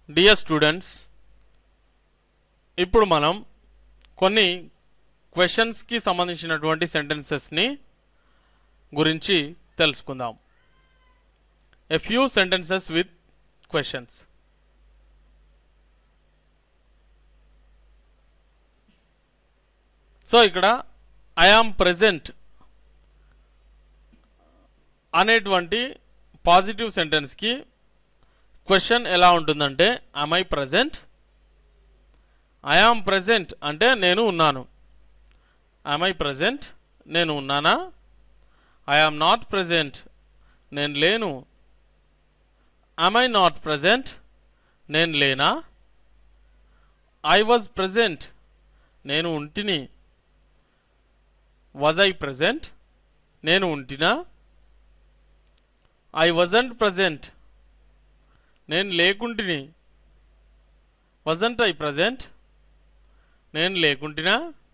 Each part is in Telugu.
డియర్ స్టూడెంట్స్ ఇప్పుడు మనం కొన్ని క్వశ్చన్స్కి సంబంధించినటువంటి సెంటెన్సెస్ని గురించి తెలుసుకుందాం a few sentences with questions so ఇక్కడ ఐ ఆమ్ ప్రెజెంట్ అనేటువంటి పాజిటివ్ సెంటెన్స్కి క్వశ్చన్ ఎలా ఉంటుందంటే I I present I am present అంటే నేను ఉన్నాను ఐ ఐ ప్రజెంట్ నేను ఉన్నానా ఐ ఆమ్ నాట్ ప్రజెంట్ నేను లేను ఐ ఐ నాట్ ప్రజెంట్ నేను లేనా ఐ వాజ్ ప్రజెంట్ నేను ఉంటిని వాజ్ ఐ ప్రజెంట్ నేను ఉంటినా ఐ వజంట్ ప్రజెంట్ నేను లేకుంటిని వజంట్ ఐ ప్రజెంట్ నేను లేకుంటినా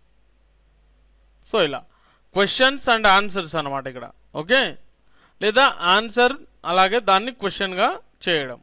సో ఇలా క్వశ్చన్స్ అండ్ ఆన్సర్స్ అన్నమాట ఇక్కడ ఓకే లేదా ఆన్సర్ అలాగే దాన్ని క్వశ్చన్గా చేయడం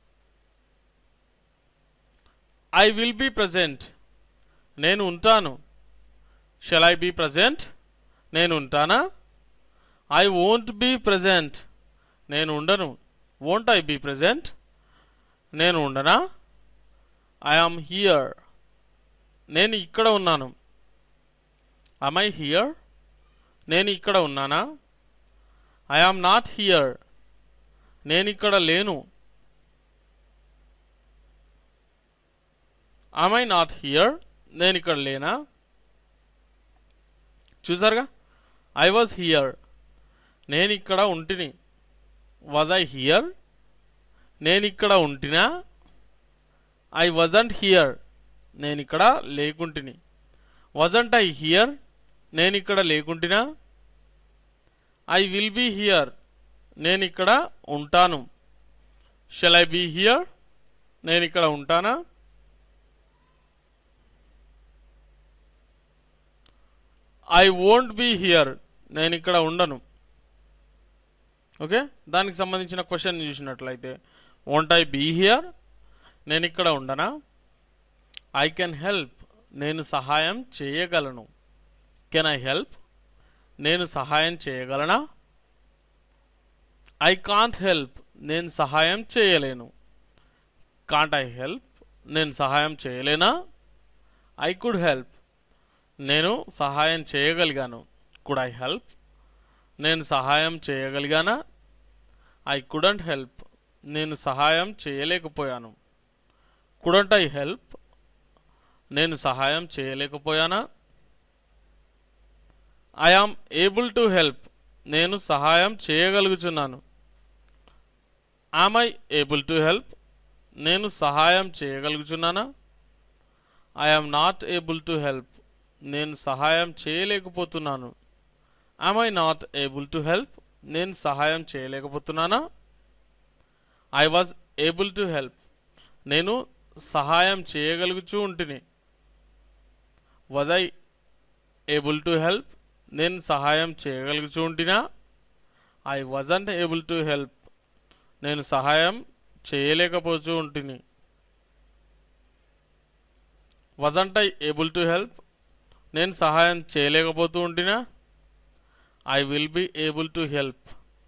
ఐ విల్ బీ ప్రజెంట్ నేను ఉంటాను షెల్ ఐ బీ ప్రజెంట్ నేను ఉంటానా ఐ వోంట్ బీ ప్రజెంట్ నేను ఉండను వోంట్ ఐ బీ ప్రజెంట్ నేను ఉండనా ఐ ఆమ్ హియర్ నేను ఇక్కడ ఉన్నాను ఐ హియర్ నేను ఇక్కడ ఉన్నానా ఐ ఆమ్ నాట్ హియర్ నేను ఇక్కడ లేను ఐ నాట్ హియర్ నేను ఇక్కడ లేనా చూసారుగా ఐ వాజ్ హియర్ నేను ఇక్కడ ఉంటిని వాజ్ ఐ హియర్ నేను ఇక్కడ ఉంటినా ఐ వజంట్ హియర్ నేను ఇక్కడ లేకుంటిని వజంట్ ఐ హియర్ నేను ఇక్కడ లేకుంటినా ఐ విల్ బీ హియర్ నేను ఇక్కడ ఉంటాను షెల్ ఐ బీ హియర్ నేను ఇక్కడ ఉంటానా ఐ వోంట్ బీ హియర్ నేను ఇక్కడ ఉండను ఓకే దానికి సంబంధించిన క్వశ్చన్ చూసినట్లయితే వోంట్ ఐ బీ హియర్ నేను ఇక్కడ ఉండనా ఐ కెన్ హెల్ప్ నేను సహాయం చేయగలను కెన్ ఐ హెల్ప్ నేను సహాయం చేయగలనా ఐ కాంట్ హెల్ప్ నేను సహాయం చేయలేను కాంట్ ఐ హెల్ప్ నేను సహాయం చేయలేనా ఐ కుడ్ హెల్ప్ నేను సహాయం చేయగలిగాను కుడ్ ఐ హెల్ప్ నేను సహాయం చేయగలిగానా ఐ కుడంట్ హెల్ప్ నేను సహాయం చేయలేకపోయాను కుడంట్ ఐ హెల్ప్ నేను సహాయం చేయలేకపోయానా I am able to help నేను సహాయం చేయగలుగుతున్నాను am I able to help నేను సహాయం చేయగలుగుతున్నానా I am not able to help నేను సహాయం చేయలేకపోతున్నాను am I not able to help నేను సహాయం చేయలేకపోతున్నానా I was able to help నేను సహాయం చేయగలుగుతూ ఉంటిని was I able to help నేను సహాయం చేయగలుగుతూ ఉంటినా I wasn't able to help నేను సహాయం చేయలేకపోతూ ఉంటిని wasn't I able to help నేను సహాయం చేయలేకపోతూ ఉంటినా I will be able to help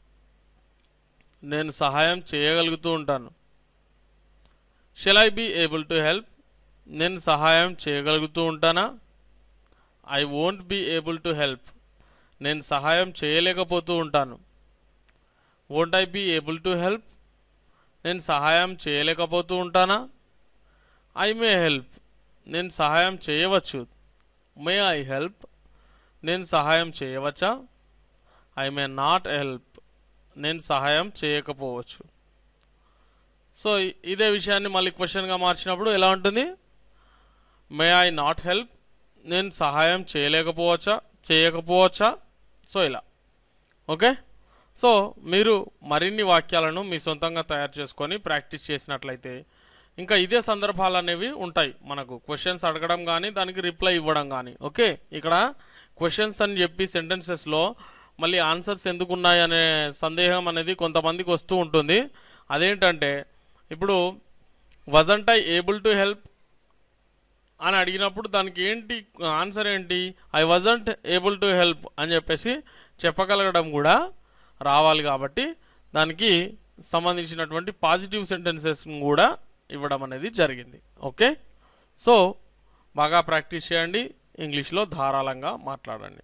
నేను సహాయం చేయగలుగుతూ ఉంటాను shall I be able to help నేను సహాయం చేయగలుగుతూ ఉంటానా I won't be able to help నేను సహాయం చేయలేకపోతూ ఉంటాను won't I be able to help నేను సహాయం చేయలేకపోతూ ఉంటానా ఐ మే హెల్ప్ నేను సహాయం చేయవచ్చు మే ఐ హెల్ప్ నేను సహాయం చేయవచ్చా ఐ మే నాట్ హెల్ప్ నేను సహాయం చేయకపోవచ్చు సో ఇ- ఇదే విషయాన్ని మళ్ళీ క్వశ్చన్గా మార్చినప్పుడు ఎలా ఉంటుంది మే ఐ నాట్ హెల్ప్ నేను సహాయం చేయలేకపోవచ్చా చేయకపోవచ్చా సో ఇలా ఓకే సో మీరు మరిన్ని వాక్యాలను మీ సొంతంగా తయారు చేసుకొని ప్రాక్టీస్ చేసినట్లయితే ఇంకా ఇదే సందర్భాలు అనేవి ఉంటాయి మనకు క్వశ్చన్స్ అడగడం కానీ దానికి రిప్లై ఇవ్వడం కానీ ఓకే ఇక్కడ క్వశ్చన్స్ అని చెప్పి సెంటెన్సెస్లో మళ్ళీ ఆన్సర్స్ ఎందుకు ఉన్నాయి అనే సందేహం అనేది కొంతమందికి వస్తూ ఉంటుంది అదేంటంటే ఇప్పుడు wasn't I able to help అని అడిగినప్పుడు దానికి ఏంటి ఆన్సర్ ఏంటి I wasn't able to help అని చెప్పేసి చెప్పగలగడం కూడా రావాలి కాబట్టి దానికి సంబంధించినటువంటి పాజిటివ్ సెంటెన్సెస్ కూడా ఇవ్వడం అనేది జరిగింది ఓకే సో బాగా ప్రాక్టీస్ చేయండి ఇంగ్లీష్లో ధారాళంగా మాట్లాడండి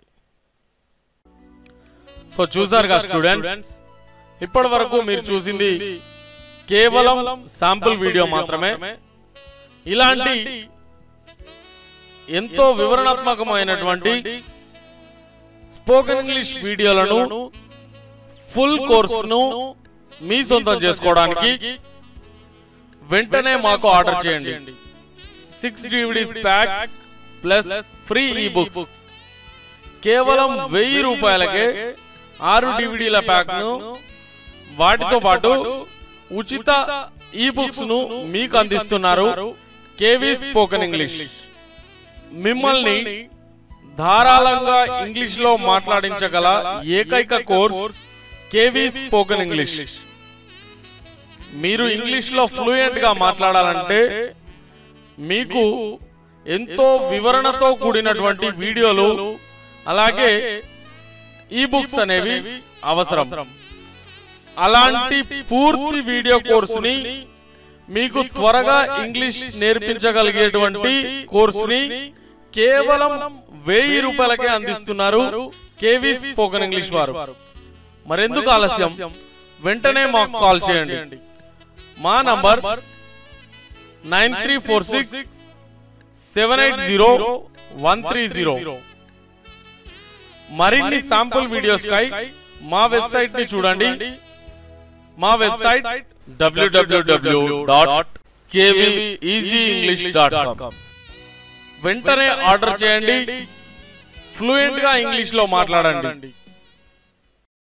సో చూసారుగా స్టూడెంట్స్ ఇప్పటి వరకు మీరు చూసింది కేవలం శాంపుల్ వీడియో మాత్రమే ఇలాంటి ఎంతో వివరణాత్మకమైనటువంటి స్పోకెన్ ఇంగ్లీష్ వీడియోలను ఫుల్ కోర్సును మీ సొంతం చేసుకోవడానికి వెంటనే మాకు ఆర్డర్ చేయండి six DVDs pack plus free e books కేవలం వెయ్యి రూపాయలకే ఆరు డివిడీల ప్యాక్ ను వాటితో పాటు ఉచిత ఈ బుక్స్ ను మీకు అందిస్తున్నారు కేవీ స్పోకెన్ ఇంగ్లీష్ మిమ్మల్ని ధారాళంగా ఇంగ్లీష్ లో మాట్లాడించగల ఏకైక కోర్స్ కేవీ స్పోకెన్ ఇంగ్లీష్ మీరు ఇంగ్లీష్ లో ఫ్లూయెంట్ గా మాట్లాడాలంటే మీకు ఎంతో వివరణతో కూడినటువంటి వీడియోలు అలాగే ఈ బుక్స్ అనేవి అవసరం అలాంటి పూర్తి వీడియో కోర్సుని మీకు త్వరగా ఇంగ్లీష్ నేర్పించగలిగేటువంటి కోర్సుని కేవలం వెయ్యి రూపాయలకే అందిస్తున్నారు కేవీ స్పోకెన్ ఇంగ్లీష్ వారు మరెందుకు ఆలస్యం వెంటనే మాకు కాల్ చేయండి మా number nine three four six seven eight zero one three zero మరిన్ని శాంపుల్ వీడియోస్ కై మా వెబ్సైట్ ని చూడండి మా వెబ్సైట్ డబ్ల్యూడబ్ల్యూడబ్ల్యూ డాట్ డాట్ కామ్ వెంటనే ఆర్డర్ చేయండి ఫ్లూయెంట్ గా ఇంగ్లీష్ లో మాట్లాడండి